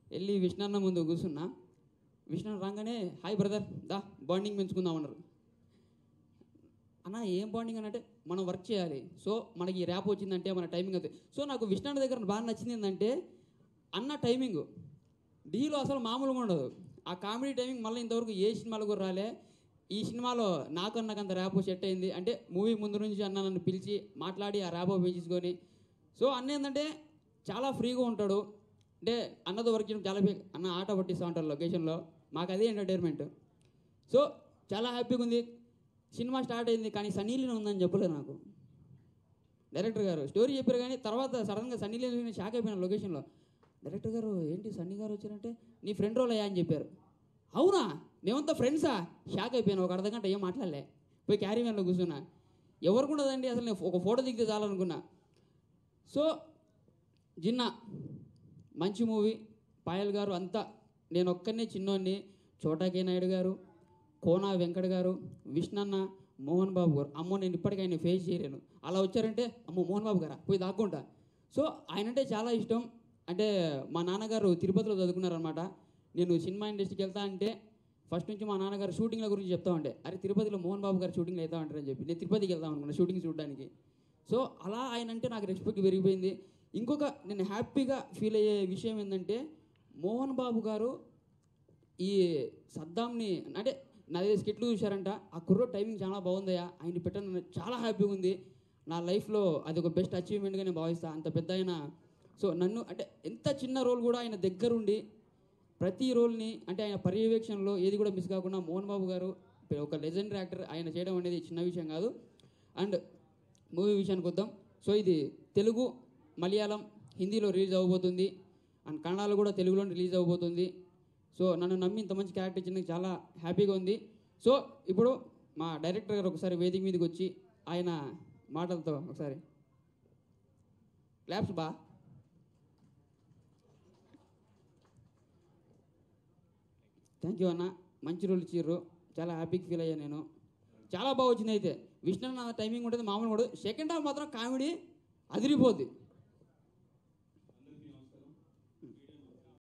వెళ్ళి విష్ణన్న ముందు కూర్చున్నా విష్ణు రాగానే హాయ్ బ్రదర్ దా బాండింగ్ పెంచుకుందాం అన్నారు అన్న ఏం బాండింగ్ అని అంటే మనం వర్క్ చేయాలి సో మనకి ఈ ర్యాప్ వచ్చిందంటే మన టైమింగ్ అవుతుంది సో నాకు విష్ణు దగ్గర బాగా నచ్చింది ఏంటంటే అన్న టైమింగ్ డీలో అసలు మామూలుగా ఉండదు ఆ కామెడీ టైమింగ్ మళ్ళీ ఇంతవరకు ఏ సినిమాలో కూడా రాలే ఈ సినిమాలో నాకు నాకు అంత ర్యాప్ సెట్ అయింది అంటే మూవీ ముందు నుంచి అన్న నన్ను పిలిచి మాట్లాడి ఆ ర్యాప్ పెంచుకొని సో అన్న ఏంటంటే చాలా ఫ్రీగా ఉంటాడు అంటే అన్నతో వర్క్ చేయడం చాలా బే- అన్న ఆట పట్టిస్తూ ఉంటారు లొకేషన్లో మాకు అదే ఎంటర్టైన్మెంట్ సో చాలా హ్యాపీగా ఉంది సినిమా స్టార్ట్ అయింది కానీ సన్నీలిన ఉందని చెప్పలేదు నాకు డైరెక్టర్ గారు స్టోరీ చెప్పారు కానీ తర్వాత సడన్గా సన్నీ లేని షాక్ అయిపోయిన లొకేషన్లో డైరెక్టర్ గారు ఏంటి సన్నీ గారు వచ్చారంటే నీ ఫ్రెండ్ రోల్ అయ్యా అని చెప్పారు అవునా మేమంతా ఫ్రెండ్సా షాక్ అయిపోయాను ఒక అర్ధ గంట ఏం మాట్లాడలే పోయి క్యారీ వ్యాన్లో కూర్చున్నా ఎవరికి ఉండదండి అసలు నేను ఒక ఫోటో దిగితే చాలనుకున్నా సో జిన్నా మంచి మూవీ పాయల్ గారు అంతా నేను ఒక్కనే చిన్నోడిని చోటాకే నాయుడు గారు కోనా వెంకట గారు విష్ణన్న మోహన్ బాబు గారు అమ్మో నేను ఇప్పటికీ ఆయన ఫేస్ చేయలేను అలా వచ్చారంటే అమ్మో మోహన్ బాబు గారా పోయి దాక్కుంటా సో ఆయన అంటే చాలా ఇష్టం అంటే మా నాన్నగారు తిరుపతిలో చదువుకున్నారనమాట నేను సినిమా ఇండస్ట్రీకి వెళ్తా అంటే ఫస్ట్ నుంచి మా నాన్నగారు షూటింగ్ల గురించి చెప్తా ఉంటే అరే తిరుపతిలో మోహన్ బాబు గారు షూటింగ్లు అవుతా ఉంటారని చెప్పి నేను తిరుపతికి వెళ్దాం అనుకున్నా షూటింగ్ చూడడానికి సో అలా ఆయన అంటే నాకు రెస్పెక్ట్ పెరిగిపోయింది ఇంకొక నేను హ్యాపీగా ఫీల్ అయ్యే విషయం ఏంటంటే మోహన్ బాబు గారు ఈ సద్దాంని అంటే నా దగ్గర స్కిట్లు చూశారంట ఆ కుర్రో టైమింగ్ చాలా బాగుందయ్యా ఆయన పెట్టడం చాలా హ్యాపీగా ఉంది నా లైఫ్లో అది ఒక బెస్ట్ అచీవ్మెంట్గా నేను భావిస్తాను అంత పెద్ద ఆయన సో నన్ను అంటే ఎంత చిన్న రోల్ కూడా ఆయన దగ్గరుండి ప్రతి రోల్ని అంటే ఆయన పర్యవేక్షణలో ఏది కూడా మిస్ కాకుండా మోహన్ బాబు గారు ఒక లెజెండరీ యాక్టర్ ఆయన చేయడం అనేది చిన్న విషయం కాదు అండ్ మూవీ విషయానికి వద్దాం సో ఇది తెలుగు మలయాళం హిందీలో రిలీజ్ అవ్వబోతుంది అండ్ కన్నడలో కూడా తెలుగులో రిలీజ్ అవ్వబోతుంది సో నన్ను నమ్మి ఇంత మంచి క్యారెక్టర్ ఇచ్చినందుకు చాలా హ్యాపీగా ఉంది సో ఇప్పుడు మా డైరెక్టర్ గారు ఒకసారి వేదిక మీదకి వచ్చి ఆయన మాటలతో ఒకసారి క్లాప్స్ బా థ్యాంక్ యూ అన్న మంచి రోల్ ఇచ్చిర్రు చాలా హ్యాపీగా ఫీల్ అయ్యా నేను చాలా బాగా వచ్చింది అయితే విష్ణు నా టైమింగ్ ఉంటుంది మామూలు కూడా సెకండ్ హాఫ్ మాత్రం కామెడీ అదిరిపోద్ది